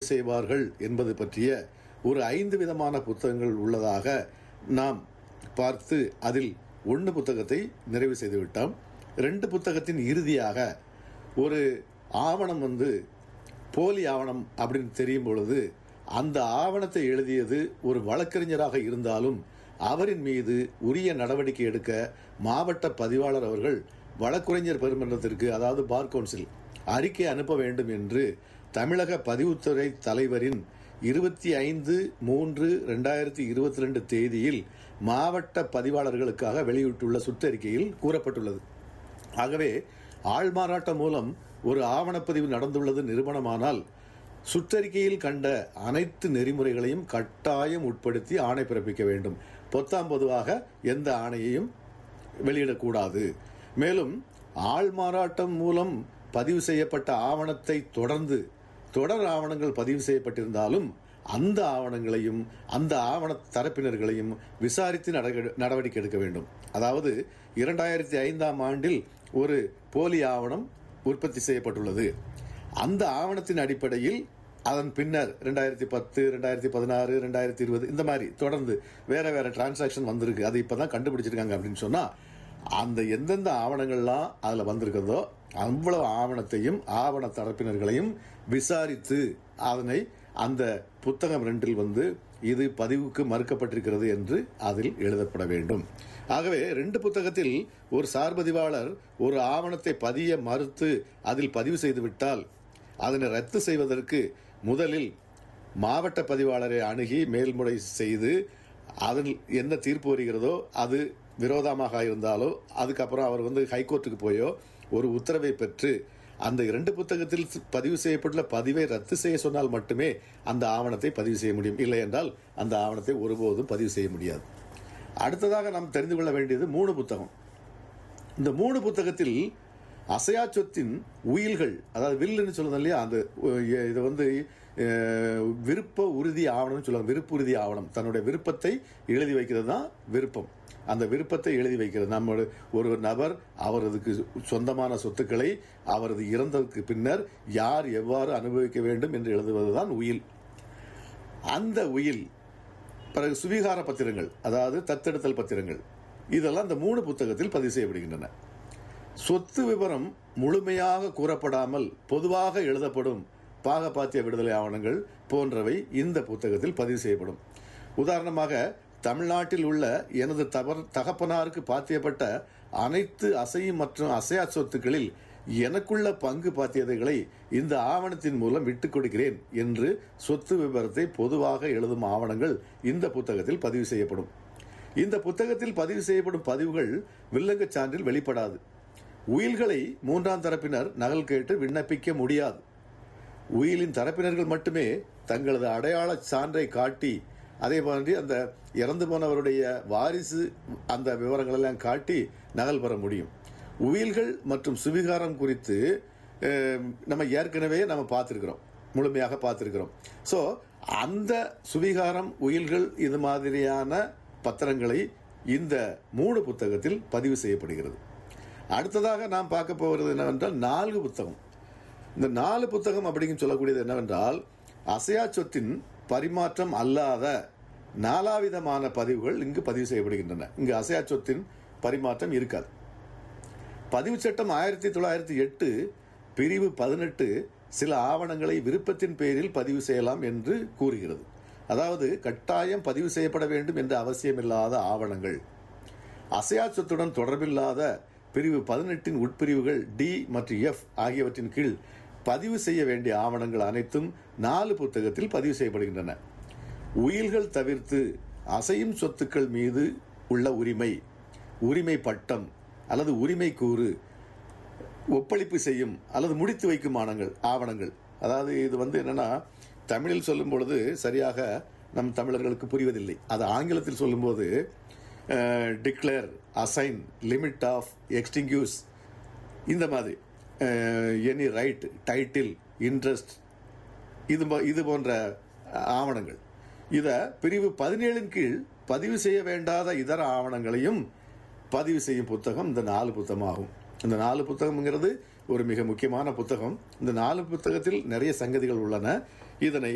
செய்வார்கள் என்பது பற்றிய ஒரு ஐந்து விதமான புத்தகங்கள் உள்ளதாக நாம் பார்த்து அதில் ஒன்று புத்தகத்தை நிறைவு செய்து விட்டோம் ரெண்டு புத்தகத்தின் இறுதியாக ஒரு ஆவணம் வந்து போலி ஆவணம் அப்படின்னு தெரியும் பொழுது அந்த ஆவணத்தை எழுதியது ஒரு வழக்கறிஞராக இருந்தாலும் அவரின் மீது உரிய நடவடிக்கை எடுக்க மாவட்ட பதிவாளர் அவர்கள் வழக்குரைஞர் பெருமன்றத்திற்கு அதாவது பார் கவுன்சில் அறிக்கை அனுப்ப வேண்டும் என்று தமிழக பதிவுத்துறை தலைவரின் இருபத்தி ஐந்து மூன்று ரெண்டாயிரத்தி இருபத்தி ரெண்டு தேதியில் மாவட்ட பதிவாளர்களுக்காக வெளியிட்டுள்ள சுற்றறிக்கையில் கூறப்பட்டுள்ளது ஆகவே ஆள்மாறாட்டம் மூலம் ஒரு ஆவணப்பதிவு நடந்துள்ளது நிரூபணமானால் சுற்றறிக்கையில் கண்ட அனைத்து நெறிமுறைகளையும் கட்டாயம் உட்படுத்தி ஆணை பிறப்பிக்க வேண்டும் பொத்தாம் பொதுவாக எந்த ஆணையையும் வெளியிடக்கூடாது மேலும் ஆள்மாறாட்டம் மூலம் பதிவு செய்யப்பட்ட ஆவணத்தை தொடர்ந்து தொடர் ஆவணங்கள் பதிவு செய்யப்பட்டிருந்தாலும் அந்த ஆவணங்களையும் அந்த ஆவண தரப்பினர்களையும் விசாரித்து நடக- நடவடிக்கை எடுக்க வேண்டும் அதாவது இரண்டாயிரத்தி ஐந்தாம் ஆண்டில் ஒரு போலி ஆவணம் உற்பத்தி செய்யப்பட்டுள்ளது அந்த ஆவணத்தின் அடிப்படையில் அதன் பின்னர் ரெண்டாயிரத்தி பத்து ரெண்டாயிரத்தி பதினாறு ரெண்டாயிரத்தி இருபது இந்த மாதிரி தொடர்ந்து வேற வேற டிரான்சாக்ஷன் வந்திருக்கு அது இப்பதான் கண்டுபிடிச்சிருக்காங்க அப்படின்னு சொன்னா அந்த எந்தெந்த ஆவணங்கள்லாம் அதுல வந்திருக்கிறதோ அவ்வளவு ஆவணத்தையும் ஆவண தரப்பினர்களையும் விசாரித்து அதனை அந்த புத்தகம் ரெண்டில் வந்து இது பதிவுக்கு மறுக்கப்பட்டிருக்கிறது என்று அதில் எழுதப்பட வேண்டும் ஆகவே ரெண்டு புத்தகத்தில் ஒரு சார்பதிவாளர் ஒரு ஆவணத்தை பதிய மறுத்து அதில் பதிவு செய்துவிட்டால் அதனை ரத்து செய்வதற்கு முதலில் மாவட்ட பதிவாளரை அணுகி மேல்முறை செய்து அதில் என்ன தீர்ப்பு வருகிறதோ அது விரோதமாக இருந்தாலோ அதுக்கப்புறம் அவர் வந்து ஹைகோர்ட்டுக்கு போயோ ஒரு உத்தரவை பெற்று அந்த இரண்டு புத்தகத்தில் பதிவு செய்யப்பட்டுள்ள பதிவை ரத்து செய்ய சொன்னால் மட்டுமே அந்த ஆவணத்தை பதிவு செய்ய முடியும் இல்லை என்றால் அந்த ஆவணத்தை ஒருபோதும் பதிவு செய்ய முடியாது அடுத்ததாக நாம் தெரிந்து கொள்ள வேண்டியது மூணு புத்தகம் இந்த மூணு புத்தகத்தில் அசையா சொத்தின் உயில்கள் அதாவது வில்லுன்னு சொல்லுது இல்லையா அந்த அஹ், இது வந்து அஹ், விருப்ப உறுதி ஆவணம்னு சொல்லுவாங்க விருப்ப உறுதி ஆவணம் தன்னுடைய விருப்பத்தை எழுதி வைக்கிறது தான் விருப்பம் அந்த விருப்பத்தை எழுதி வைக்கிறது நம்ம ஒரு நபர் அவரதுக்கு சொந்தமான சொத்துக்களை அவரது இறந்ததற்கு பின்னர் யார் எவ்வாறு அனுபவிக்க வேண்டும் என்று எழுதுவதுதான் உயில் அந்த உயில் பிறகு சுவீகார பத்திரங்கள் அதாவது தத்தெடுத்தல் பத்திரங்கள் இதெல்லாம் இந்த மூணு புத்தகத்தில் பதிவு செய்யப்படுகின்றன சொத்து விவரம் முழுமையாக கூறப்படாமல் பொதுவாக எழுதப்படும் பாகப்பாத்திய விடுதலை ஆவணங்கள் போன்றவை இந்த புத்தகத்தில் பதிவு செய்யப்படும் உதாரணமாக தமிழ்நாட்டில் உள்ள எனது தவறு தகப்பனாருக்கு பாத்தியப்பட்ட அனைத்து அசையும் மற்றும் அசையா சொத்துக்களில் எனக்குள்ள பங்கு பாத்தியதைகளை இந்த ஆவணத்தின் மூலம் விட்டுக் கொடுக்கிறேன் என்று சொத்து விவரத்தை பொதுவாக எழுதும் ஆவணங்கள் இந்த புத்தகத்தில் பதிவு செய்யப்படும் இந்த புத்தகத்தில் பதிவு செய்யப்படும் பதிவுகள் வில்லங்கச் சான்றில் வெளிப்படாது உயில்களை மூன்றாம் தரப்பினர் நகல் கேட்டு விண்ணப்பிக்க முடியாது உயிலின் தரப்பினர்கள் மட்டுமே தங்களது அடையாள சான்றை காட்டி அதே மாதிரி அந்த இறந்து போனவருடைய வாரிசு அந்த விவரங்கள் எல்லாம் காட்டி நகல் பெற முடியும் உயில்கள் மற்றும் சுவிகாரம் குறித்து அஹ், நம்ம ஏற்கனவே நம்ம பார்த்துருக்கிறோம் முழுமையாக பார்த்துருக்கிறோம் ஸோ அந்த சுவிகாரம் உயில்கள் இது மாதிரியான பத்திரங்களை இந்த மூணு புத்தகத்தில் பதிவு செய்யப்படுகிறது அடுத்ததாக நாம் பார்க்க போகிறது என்னவென்றால் நான்கு புத்தகம் இந்த நாலு புத்தகம் அப்படின்னு சொல்லக்கூடியது என்னவென்றால் அசையா சொத்தின் பரிமாற்றம் அல்லாத நாலாவிதமான பதிவுகள் இங்கு பதிவு செய்யப்படுகின்றன இங்கு அசையா சொத்தின் பரிமாற்றம் இருக்காது பதிவு சட்டம் ஆயிரத்தி தொள்ளாயிரத்தி எட்டு பிரிவு பதினெட்டு சில ஆவணங்களை விருப்பத்தின் பேரில் பதிவு செய்யலாம் என்று கூறுகிறது அதாவது கட்டாயம் பதிவு செய்யப்பட வேண்டும் என்ற அவசியமில்லாத ஆவணங்கள் அசையா சொத்துடன் தொடர்பில்லாத பிரிவு பதினெட்டின் உட்பிரிவுகள் டி மற்றும் எஃப் ஆகியவற்றின் கீழ் பதிவு செய்ய வேண்டிய ஆவணங்கள் அனைத்தும் நாலு புத்தகத்தில் பதிவு செய்யப்படுகின்றன உயில்கள் தவிர்த்து அசையும் சொத்துக்கள் மீது உள்ள உரிமை உரிமை பட்டம் அல்லது உரிமை கூறு ஒப்பளிப்பு செய்யும் அல்லது முடித்து வைக்கும் ஆவணங்கள் ஆவணங்கள் அதாவது இது வந்து என்னன்னா தமிழில் சொல்லும் பொழுது சரியாக நம் தமிழர்களுக்கு புரிவதில்லை அது ஆங்கிலத்தில் சொல்லும்போது declare assign limit of extinguish இந்த மாதிரி எனி ரைட் டைட்டில் இன்ட்ரெஸ்ட் இது போ- இது போன்ற ஆவணங்கள் இத பிரிவு பதினேழின் கீழ் பதிவு செய்ய வேண்டாத இதர ஆவணங்களையும் பதிவு செய்யும் புத்தகம் இந்த நாலு புத்தகமாகும் இந்த நாலு புத்தகம்ங்கிறது ஒரு மிக முக்கியமான புத்தகம் இந்த நாலு புத்தகத்தில் நிறைய சங்கதிகள் உள்ளன இதனை